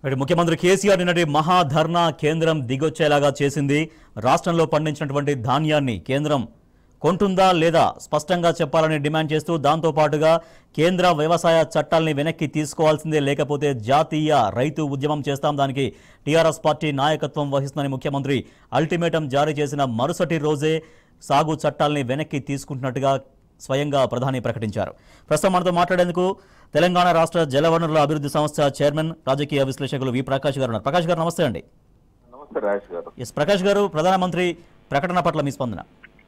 మరి ముఖ్యమంత్రి కేసీఆర్ నిన్నటి మహాధర్నా కేంద్రం దిగొచ్చేలాగా చేసింది రాష్ట్రంలో పండించినటువంటి ధాన్యాన్ని కేంద్రం కొంటుందా లేదా స్పష్టంగా చెప్పాలని డిమాండ్ చేస్తూ దాంతో పాటుగా కేంద్ర వ్యవసాయ చట్టాల్ని వెనక్కి తీసుకోవాల్సిందే లేకపోతే జాతీయ రైతు ఉద్యమం చేస్తాం దానికి టీఆర్ఎస్ పార్టీ నాయకత్వం వహిస్తుందని ముఖ్యమంత్రి అల్టిమేటం జారీ చేసిన మరుసటి రోజే సాగు చట్టాల్ని వెనక్కి తీసుకుంటున్నట్టుగా స్వయంగా ప్రధాని ప్రకటించారు ప్రస్తుతం మనతో మాట్లాడేందుకు తెలంగాణ రాష్ట్ర జలవనరుల అభివృద్ధి సంస్థ చైర్మన్ రాజకీయ విశ్లేషకులు వి ప్రకాష్ గారు ఉన్నారు ప్రకాష్ గారు నమస్తే అండి నమస్తే రాజేష్ గారు ఎస్ ప్రకాష్ గారు ప్రధానమంత్రి ప్రకటన పట్ల మీ స్పందన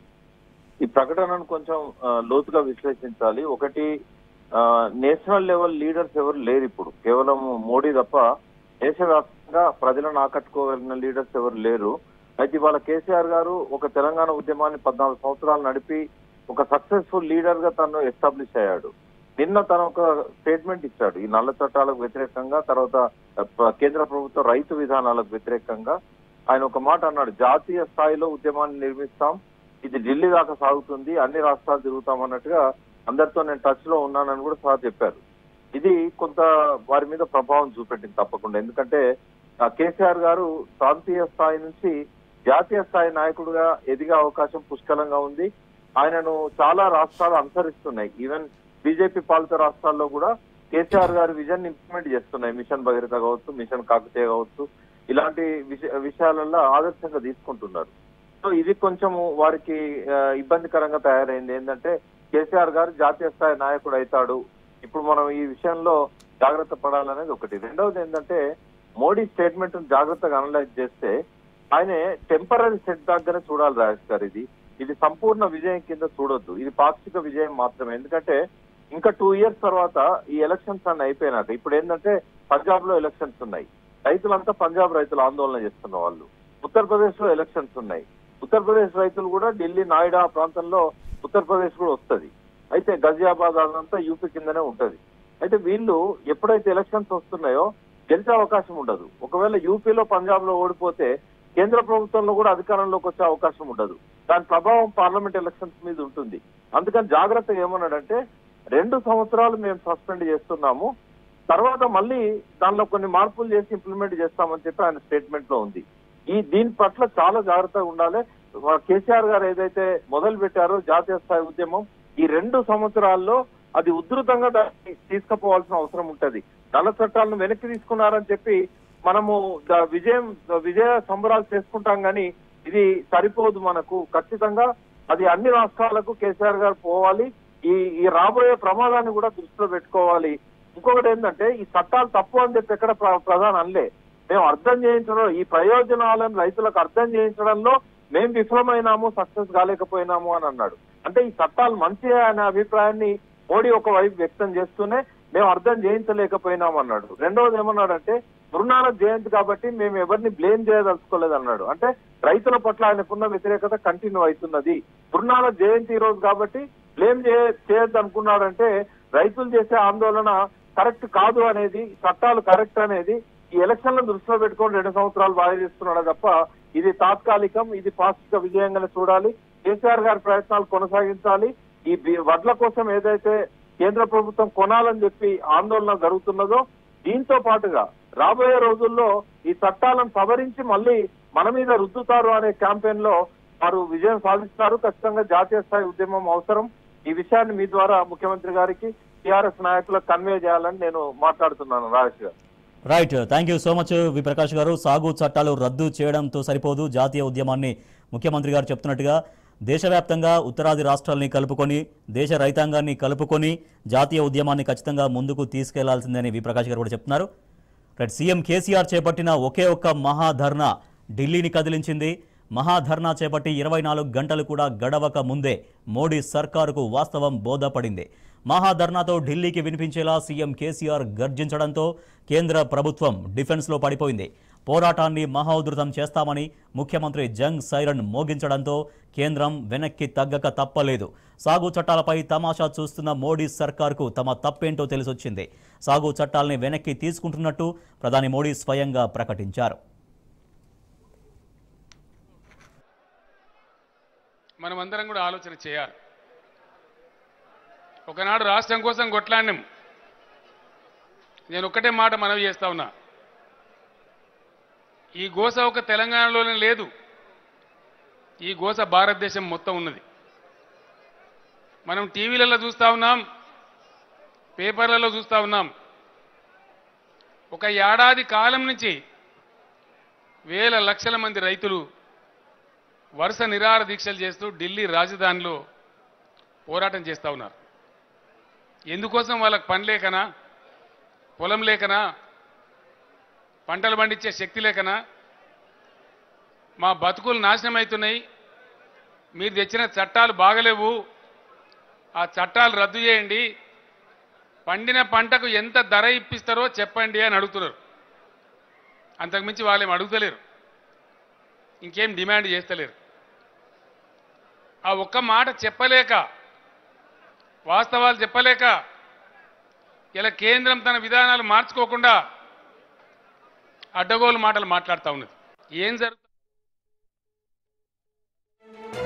ఈ ప్రకటనను కొంచెం ఆ, లోతుగా విశ్లేషించాలి ఒకటి ఆ, నేషనల్ లెవెల్ లీడర్స్ ఎవరు లేరు ఇప్పుడు కేవలం మోడీ తప్ప దేశవ్యాప్తంగా ప్రజలను ఆకట్టుకోగలిగిన లీడర్స్ ఎవరు లేరు అయితే ఇవాళ కేసీఆర్ గారు ఒక తెలంగాణ ఉద్యమాన్ని పద్నాలుగు సంవత్సరాలు నడిపి ఒక సక్సెస్ఫుల్ లీడర్ గా తను ఎస్టాబ్లిష్ అయ్యాడు నిన్న తను ఒక స్టేట్మెంట్ ఇచ్చాడు ఈ నల్ల చట్టాలకు వ్యతిరేకంగా తర్వాత ఆ, కేంద్ర ప్రభుత్వ రైతు విధానాలకు వ్యతిరేకంగా ఆయన ఒక మాట అన్నాడు జాతీయ స్థాయిలో ఉద్యమాన్ని నిర్మిస్తాం ఇది ఢిల్లీ దాకా సాగుతుంది అన్ని రాష్ట్రాలు తిరుగుతాం అన్నట్టుగా అందరితో నేను టచ్ లో ఉన్నానని కూడా సార్ చెప్పారు ఇది కొంత వారి మీద ప్రభావం చూపెట్టింది తప్పకుండా ఎందుకంటే ఆ కేసీఆర్ గారు ప్రాంతీయ స్థాయి నుంచి జాతీయ స్థాయి నాయకుడిగా ఎదిగే అవకాశం పుష్కలంగా ఉంది ఆయనను చాలా రాష్ట్రాలు అనుసరిస్తున్నాయి ఈవెన్ బీజేపీ పాలిత రాష్ట్రాల్లో కూడా కేసీఆర్ గారి విజన్ ఇంప్లిమెంట్ చేస్తున్నాయి మిషన్ భగీరథ కావచ్చు మిషన్ కాకతీయ కావచ్చు ఇలాంటి విష- విషయాలలో ఆదర్శంగా తీసుకుంటున్నారు సో ఇది కొంచెం వారికి ఆ, ఇబ్బందికరంగా తయారైంది ఏంటంటే కేసీఆర్ గారు జాతీయ స్థాయి నాయకుడు అవుతాడు ఇప్పుడు మనం ఈ విషయంలో జాగ్రత్త పడాలనేది ఒకటి రెండవది ఏంటంటే మోడీ స్టేట్మెంట్ జాగ్రత్తగా అనలైజ్ చేస్తే ఆయన టెంపరీ సెట్ బ్యాక్ గానే చూడాలి రాజేష్ గారు ఇది ఇది సంపూర్ణ విజయం కింద చూడొద్దు ఇది పాక్షిక విజయం మాత్రమే ఎందుకంటే ఇంకా టూ ఇయర్స్ తర్వాత ఈ ఎలక్షన్స్ అన్ని అయిపోయినాక ఇప్పుడు ఏంటంటే పంజాబ్ లో ఎలక్షన్స్ ఉన్నాయి రైతులంతా పంజాబ్ రైతులు ఆందోళన చేస్తున్న వాళ్ళు ఉత్తరప్రదేశ్ లో ఎలక్షన్స్ ఉన్నాయి ఉత్తరప్రదేశ్ రైతులు కూడా ఢిల్లీ నాయిడా ప్రాంతంలో ఉత్తరప్రదేశ్ కూడా వస్తది అయితే గజియాబాద్ అదంతా యూపీ కిందనే ఉంటది అయితే వీళ్ళు ఎప్పుడైతే ఎలక్షన్స్ వస్తున్నాయో గెలిచే అవకాశం ఉండదు ఒకవేళ యూపీలో పంజాబ్ లో ఓడిపోతే కేంద్ర ప్రభుత్వంలో కూడా అధికారంలోకి వచ్చే అవకాశం ఉండదు దాని ప్రభావం పార్లమెంట్ ఎలక్షన్స్ మీద ఉంటుంది అందుకని జాగ్రత్తగా ఏమన్నాడంటే రెండు సంవత్సరాలు మేము సస్పెండ్ చేస్తున్నాము తర్వాత మళ్ళీ దానిలో కొన్ని మార్పులు చేసి ఇంప్లిమెంట్ చేస్తామని చెప్పి ఆయన స్టేట్మెంట్ లో ఉంది ఈ దీని పట్ల చాలా జాగ్రత్తగా ఉండాలి వా- కేసీఆర్ గారు ఏదైతే మొదలు పెట్టారో జాతీయ స్థాయి ఉద్యమం ఈ రెండు సంవత్సరాల్లో అది ఉధృతంగా దాన్ని తీసుకుపోవాల్సిన అవసరం ఉంటది నల్ల చట్టాలను వెనక్కి తీసుకున్నారని చెప్పి మనము ద- విజయం విజయ సంబరాలు చేసుకుంటాం కానీ ఇది సరిపోదు మనకు ఖచ్చితంగా అది అన్ని రాష్ట్రాలకు కేసీఆర్ గారు పోవాలి ఈ ఈ రాబోయే ప్రమాదాన్ని కూడా దృష్టిలో పెట్టుకోవాలి ఇంకొకటి ఏంటంటే ఈ చట్టాలు తప్పు అని చెప్పి ఎక్కడ ప్ర- ప్రధాని అనలే మేము అర్థం చేయించడం ఈ ప్రయోజనాలను రైతులకు అర్థం చేయించడంలో మేము విఫలమైనాము సక్సెస్ కాలేకపోయినాము అని అన్నాడు అంటే ఈ చట్టాలు మంచి అనే అభిప్రాయాన్ని మోడీ ఒకవైపు వ్యక్తం చేస్తూనే మేము అర్థం చేయించలేకపోయినాం అన్నాడు రెండవది ఏమన్నాడంటే గురునానక్ జయంతి కాబట్టి మేము ఎవరిని బ్లేమ్ చేయదలుచుకోలేదు అన్నాడు అంటే రైతుల పట్ల ఆయనకున్న వ్యతిరేకత కంటిన్యూ అవుతున్నది గురునానక్ జయంతి ఈ రోజు కాబట్టి బ్లేమ్ చేయొద్దు అనుకున్నాడంటే రైతులు చేసే ఆందోళన కరెక్ట్ కాదు అనేది చట్టాలు కరెక్ట్ అనేది ఈ ఎలక్షన్లను దృష్టిలో పెట్టుకొని రెండు సంవత్సరాలు బాగా చేస్తున్నాడు తప్ప ఇది తాత్కాలికం ఇది పాక్షిక విజయంగానే చూడాలి కేసీఆర్ గారి ప్రయత్నాలు కొనసాగించాలి ఈ బి- వడ్ల కోసం ఏదైతే కేంద్ర ప్రభుత్వం కొనాలని చెప్పి ఆందోళన జరుగుతున్నదో దీంతో పాటుగా రాబోయే రోజుల్లో ఈ చట్టాలను సవరించి మళ్ళీ మన మీద రుద్దుతారు అనే క్యాంపెయిన్ లో వారు విజయం సాధిస్తారు ఖచ్చితంగా జాతీయ స్థాయి ఉద్యమం అవసరం ఈ విషయాన్ని మీ ద్వారా ముఖ్యమంత్రి గారికి టిఆర్ఎస్ నాయకులకు కన్వే చేయాలని నేను మాట్లాడుతున్నాను రాజేష్ గారు right thank you so much V Prakash గారు సాగు చట్టాలు రద్దు చేయడంతో సరిపోదు జాతీయ ఉద్యమాన్ని ముఖ్యమంత్రి గారు చెప్తున్నట్టుగా దేశవ్యాప్తంగా ఉత్తరాది రాష్ట్రాల్ని కలుపుకొని దేశ రైతాంగాన్ని కలుపుకొని జాతీయ ఉద్యమాన్ని ఖచ్చితంగా ముందుకు తీసుకెళ్లాల్సిందని వి ప్రకాష్ గారు కూడా చెప్తున్నారు రైట్ సీఎం కేసీఆర్ చేపట్టిన ఒకే ఒక్క మహాధర్నా ఢిల్లీని కదిలించింది మహాధర్నా చేపట్టి ఇరవై నాలుగు గంటలు కూడా గడవక ముందే మోడీ సర్కారుకు వాస్తవం బోధపడింది మహాధర్నాతో ఢిల్లీకి వినిపించేలా సీఎం కేసీఆర్ గర్జించడంతో కేంద్ర ప్రభుత్వం డిఫెన్స్లో పడిపోయింది పోరాటాన్ని మహోధృతం చేస్తామని ముఖ్యమంత్రి జంగ్ సైరన్ మోగించడంతో కేంద్రం వెనక్కి తగ్గక తప్పలేదు సాగు చట్టాలపై తమాషా చూస్తున్న మోడీ సర్కార్కు తమ తప్పేంటో తెలిసొచ్చింది సాగు చట్టాల్ని వెనక్కి తీసుకుంటున్నట్టు ప్రధాని మోడీ స్వయంగా ప్రకటించారు మనమందరం కూడా ఆలోచన చేయాలి ఒకనాడు రాష్ట్రం కోసం కొట్లాడినాం నేను ఒక్కటే మాట మనవి చేస్తా ఉన్నా ఈ గోస ఒక తెలంగాణలోనే లేదు ఈ గోస భారతదేశం మొత్తం ఉన్నది మనం టీవీలలో చూస్తా ఉన్నాం పేపర్లలో చూస్తా ఉన్నాం ఒక ఏడాది కాలం నుంచి వేల లక్షల మంది రైతులు వరుస నిరాహార దీక్షలు చేస్తూ ఢిల్లీ రాజధానిలో పోరాటం చేస్తూ ఉన్నారు ఎందుకోసం వాళ్ళకి పని లేకనా పొలం లేకనా పంటలు పండించే శక్తి లేకనా మా బతుకులు నాశనం అవుతున్నాయి మీరు తెచ్చిన చట్టాలు బాగలేవు ఆ చట్టాలు రద్దు చేయండి పండిన పంటకు ఎంత ధర ఇప్పిస్తారో చెప్పండి అని అడుగుతున్నారు అంతకుమించి వాళ్ళేం అడుగుతలేరు ఇంకేం డిమాండ్ చేస్తలేరు ఆ ఒక్క మాట చెప్పలేక వాస్తవాలు చెప్పలేక ఇలా కేంద్రం తన విధానాలు మార్చుకోకుండా అడ్డగోలు మాటలు మాట్లాడుతూ ఉన్నది ఏం జరుగుతుంది